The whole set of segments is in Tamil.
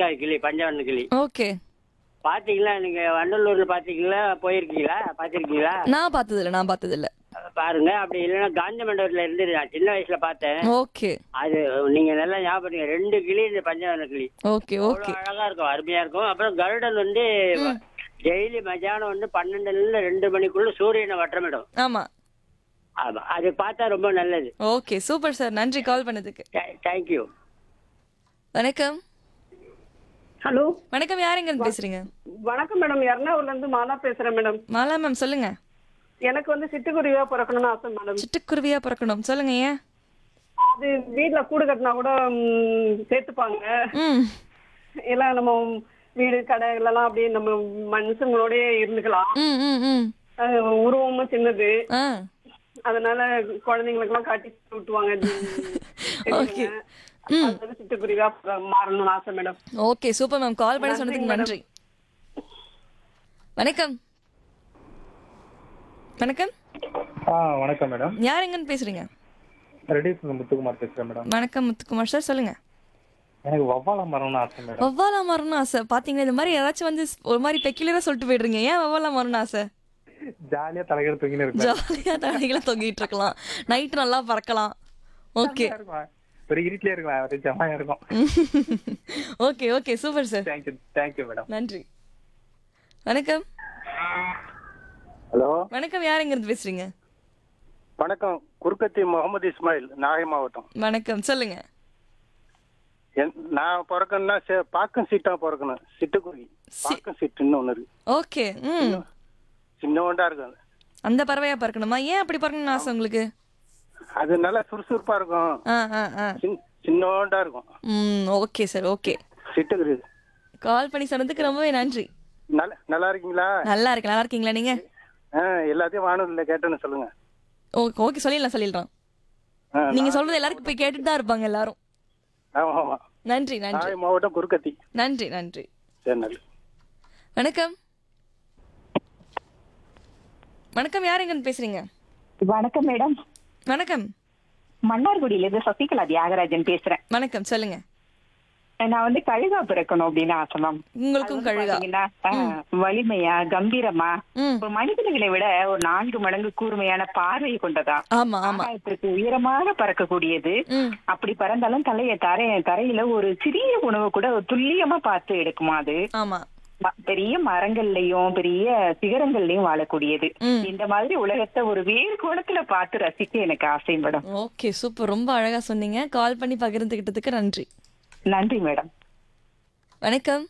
இருக்காது கிளி பஞ்சவர்ண கிளி ஓகே பாத்தீங்களா நீங்க வண்டலூர்ல பாத்தீங்களா போயிருக்கீங்களா பாத்திருக்கீங்களா நான் பார்த்ததில்ல நான் பார்த்ததில்ல பாருங்க அப்படி இல்லைன்னா காந்தி மண்டபத்துல இருந்து நான் சின்ன வயசுல பார்த்தேன் ஓகே அது நீங்க நல்லா ஞாபகம் ரெண்டு கிளி இந்த பஞ்சவர்ண கிளி ஓகே ஓகே அவ்வளவு அழகா இருக்கும் அருமையா இருக்கும் அப்புறம் கருடன் வந்து டெய்லி மத்தியானம் வந்து பன்னெண்டுல இருந்து ரெண்டு மணிக்குள்ள சூரியனை வட்டமிடும் ஆமா ஆமா அது பார்த்தா ரொம்ப நல்லது ஓகே சூப்பர் சார் நன்றி கால் பண்ணதுக்கு தேங்க்யூ வணக்கம் ஹலோ வணக்கம் யார் எங்க இருந்து பேசுறீங்க வணக்கம் மேடம் எர்ணாகுளம்ல இருந்து மாலா பேசுறேன் மேடம் மாலா மேம் சொல்லுங்க எனக்கு வந்து சிட்டுக்குருவியா பிறக்கணும்னு ஆசை மேடம் சிட்டுக்குருவியா பிறக்கணும் சொல்லுங்க ஏன் அது வீட்ல கூடு கட்டினா கூட ம், சேர்த்துப்பாங்க ம் இல்ல நம்ம வீடு கடை எல்லாம் அப்படியே நம்ம மனுஷங்களோடய இருந்துக்கலாம் ம் ம் ம் அது உருவமும் சின்னது ஆ அதனால குழந்தைங்களுக்கு எல்லாம் காட்டி விட்டுவாங்க ஓகே அதனால சிட்டுக்குருவியா பிற- மாறணும்னு ஆசை madam okay super ma'am call பண்ணி சொன்னதுக்கு நன்றி வணக்கம் வணக்கம் ஆ வணக்கம் மேடம் யார் எங்கன்னு பேசுறீங்க ரெடி முத்துக்குமார் பேசுறேன் மேடம் வணக்கம் முத்துக்குமார் சார் சொல்லுங்க எனக்கு வவ்வால மரம்னு ஆசை மேடம் வவ்வாலா மரம்னு ஆசை பாத்தீங்களா இந்த மாதிரி ஏதாச்சும் வந்து ஒரு மாதிரி பெக்கிலரா சொல்லிட்டு போயிடுறீங்க ஏன் வவ்வாலா மரம்னு ஆசை ஜாலியா தலைகீழ தூங்கின்னு இருப்பேன் ஜாலியா தலைகளை தொங்கிட்டு இருக்கலாம் நைட் நல்லா பறக்கலாம் ஓகே ஜாலியா இருக்கும். ஒரு இருட்டிலே இருக்கலாம் ஒரு ஜமாயா இருக்கும் okay okay super sir thank you thank you madam நன்றி வணக்கம் ஹலோ வணக்கம் யார் எங்க இருந்து பேசுறீங்க வணக்கம் குறுக்கத்தி முகமது இஸ்மாயில் நாகை மாவட்டம் வணக்கம் சொல்லுங்க என்- நான் பிறக்கணும்னா சே- பாக்கம் சீட்டா பிறக்கணும் சிட்டுக்குருவி பாக்கம் சீட்டுன்னு ஒண்ணு இருக்கு ஓகே ம் சின்னோண்டா இருக்கும் அது. அந்த பறவையா பறக்கணுமா ஏன் அப்படி பறக்கணும்னு ஆசை உங்களுக்கு அது நல்லா சுறுசுறுப்பா இருக்கும் ஆ ஆ ஆ சின்- சின்னோண்டா இருக்கும் ம் ஓகே சார் ஓகே சிட்டுக்குருவி கால் பண்ணி சொன்னதுக்கு ரொம்பவே நன்றி நல்ல நல்லா இருக்கீங்களா நல்லா இருக்கு நல்லா இருக்கீங்களா நீங்க ஆ, எல்லாத்தையும் வானொலியில கேட்டேன்னு சொல்லுங்க ஓகே ஓகே சொல்லிடலாம் சொல்லிடலாம் ஆ, நீங்க சொல்றது எல்லாருக்கும் போய் கேட்டுட்டு தான் இருப்பாங்க எல்லாரும் ஆமா ஆமா நன்றி நன்றி நாகை மாவட்டம் குறுக்கத்தி நன்றி நன்றி சரி நல்லது வணக்கம் வணக்கம் யார் எங்கன்னு பேசுறீங்க வணக்கம் மேடம் வணக்கம் மன்னார்குடியில இருந்து சசிகலா தியாகராஜன் பேசுறேன் வணக்கம் சொல்லுங்க நான் வந்து கழுகா பிறக்கணும் அப்படின்னு ஆசை மேம் உங்களுக்கும் கழுகா பாத்தீங்கன்னா, ஆ, வலிமையா கம்பீரமா ம் ஒரு மனிதர்களை விட ஒரு நான்கு மடங்கு கூர்மையான பார்வை கொண்டதா ஆமா ஆமா ஆகாயத்திற்கு உயரமாக பறக்கக்கூடியது ம் அப்படி பறந்தாலும் தலைய தரை தரையில ஒரு சிறிய உணவு கூட ஒரு துல்லியமா பார்த்து எடுக்குமா அது ஆமா ம- பெரிய மரங்கள்லயும் பெரிய சிகரங்கள்லயும் வாழக்கூடியது ம். இந்த மாதிரி உலகத்தை ஒரு வேறு கோணத்துல பார்த்து ரசிக்க எனக்கு ஆசை மேடம் ஓகே சூப்பர் ரொம்ப அழகா சொன்னீங்க கால் பண்ணி பகிர்ந்துகிட்டதுக்கு நன்றி நன்றி மேடம் வணக்கம்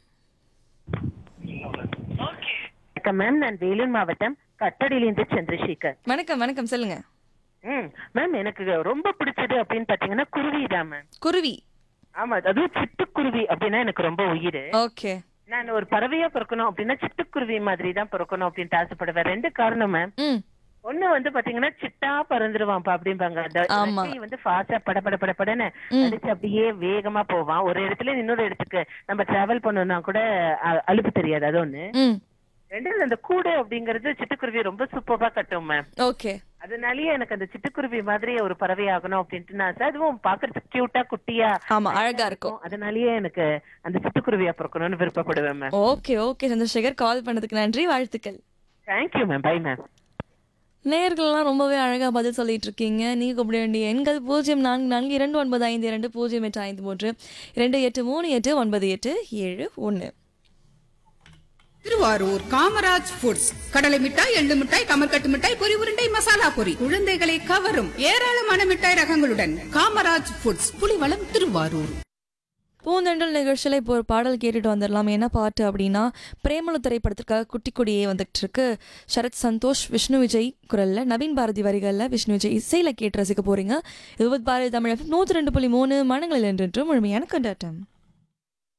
வணக்கம் மேம் நான் வேலூர் மாவட்டம் கட்டடியிலிருந்து சந்திரசேகர் வணக்கம் வணக்கம் சொல்லுங்க ம் மேம் எனக்கு ரொம்ப பிடிச்சது அப்படின்னு பாத்தீங்கன்னா குருவி தான் மேம் குருவி ஆமா அதுவும் சிட்டுக்குருவி அப்படின்னா எனக்கு ரொம்ப உயிர் ஓகே நான் ஒரு பறவையா பிறக்கணும் அப்படின்னா சிட்டுக்குருவி மாதிரி தான் பிறக்கணும் அப்படின்ட்டு ஆசைப்படுவேன் ரெண்டு காரணம் மேம் ம் ஒண்ணு வந்து பாத்தீங்கன்னா சிட்டா பறந்துருவான்ப்பா அப்படிம்பாங்க அந்த ஆமா. ரெக்கை வந்து ஃபாஸ்டா பட பட பட படன்னு அடிச்சு அப்படியே வேகமா போவான் ஒரு இடத்துல இருந்து இன்னொரு இடத்துக்கு நம்ம டிராவல் பண்ணணும்னா கூட அ- அலுப்பு தெரியாது அது ஒண்ணு ம் ரெண்டாவது அந்த கூடு அப்படிங்கறது சிட்டுக்குருவி ரொம்ப சூப்பரா கட்டும் மேம் ஓகே அதனாலயே எனக்கு அந்த சிட்டுக்குருவி மாதிரி ஒரு பறவை ஆகணும் அப்படின்ட்டு நான் ஆசை. அதுவும் பாக்குறதுக்கு கியூட்டா குட்டியா ஆமா அழகா இருக்கும் அதனாலயே எனக்கு அந்த சிட்டுக்குருவியா பிறக்கணும்னு விருப்பப்படுவேன் ma'am okay okay Chandrasekhar call பண்ணதுக்கு நன்றி வாழ்த்துக்கள் தேங்க்யூ மேம் பை மேம் நேயர்கள்லாம் ரொம்பவே அழகா பதில் சொல்லிட்டு இருக்கீங்க நீங்க கூப்பிட வேண்டிய எண்கள் பூஜ்ஜியம் நான்கு நான்கு இரண்டு ஒன்பது ஐந்து இரண்டு பூஜ்ஜியம் எட்டு ஐந்து மூன்று இரண்டு எட்டு மூணு எட்டு ஒன்பது எட்டு ஏழு ஒன்று திருவாரூர் காமராஜ் ஃபுட்ஸ் கடலை மிட்டாய் எள்ளு மிட்டாய் கமர்கட்டு மிட்டாய் பொரி உருண்டை மசாலா பொரி குழந்தைகளை கவரும் ஏராளமான மிட்டாய் ரகங்களுடன் காமராஜ் ஃபுட்ஸ் புலிவளம் திருவாரூர் பூந்தெண்டல் நிகழ்ச்சியில் இப்போ ஒரு பாடல் கேட்டுட்டு வந்துடலாம் என்ன பாட்டு அப்படின்னா பிரேமலு திரைப்படத்திற்காக குட்டி கொடியே வந்துட்டு இருக்கு சரத் சந்தோஷ் விஷ்ணு விஜய் குரல்ல நவீன் பாரதி வரிகளில் விஷ்ணு விஜய் இசையில் கேட்டு ரசிக்க போறீங்க இருபது பாரதி தமிழ் நூற்றி ரெண்டு புள்ளி மூணு மனங்களில் என்றென்றும் முழுமையான கொண்டாட்டம்